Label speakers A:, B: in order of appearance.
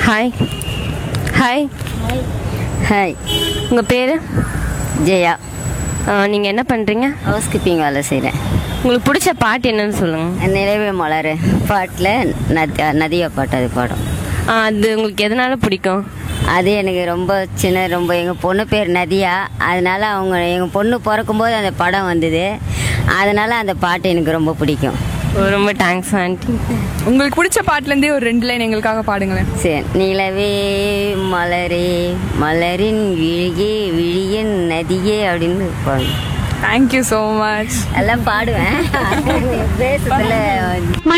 A: hi hi
B: hi
A: உங்கள் பேர்
B: ஜெயா
A: நீங்கள் என்ன பண்ணுறீங்க
B: ஹவுஸ் கீப்பிங் வேலை செய்கிறேன்
A: உங்களுக்கு பிடிச்ச பாட்டு என்னன்னு சொல்லுங்கள்
B: நிலவே மலர் பாட்டில் நதி நதியா பாட்டு அது பாடும்
A: அது உங்களுக்கு எதனால பிடிக்கும்
B: அது எனக்கு ரொம்ப சின்ன ரொம்ப எங்கள் பொண்ணு பேர் நதியா அதனால அவங்க எங்கள் பொண்ணு பிறக்கும்போது அந்த படம் வந்தது அதனால அந்த பாட்டு எனக்கு ரொம்ப பிடிக்கும்
A: ஓ, ரொம்ப தேங்க்ஸ் ஆண்டி
C: உங்களுக்கு பிடிச்ச பாட்டுலேருந்தே ஒரு ரெண்டு லைன் எங்களுக்காக பாடுங்களேன்
B: சரி நிலவே மலரே மலரின் விழியே விழியின் நதியே அப்படின்னு பாடும்
C: தேங்க்யூ ஸோ மச்
B: எல்லாம் பாடுவேன் பேசுறதுல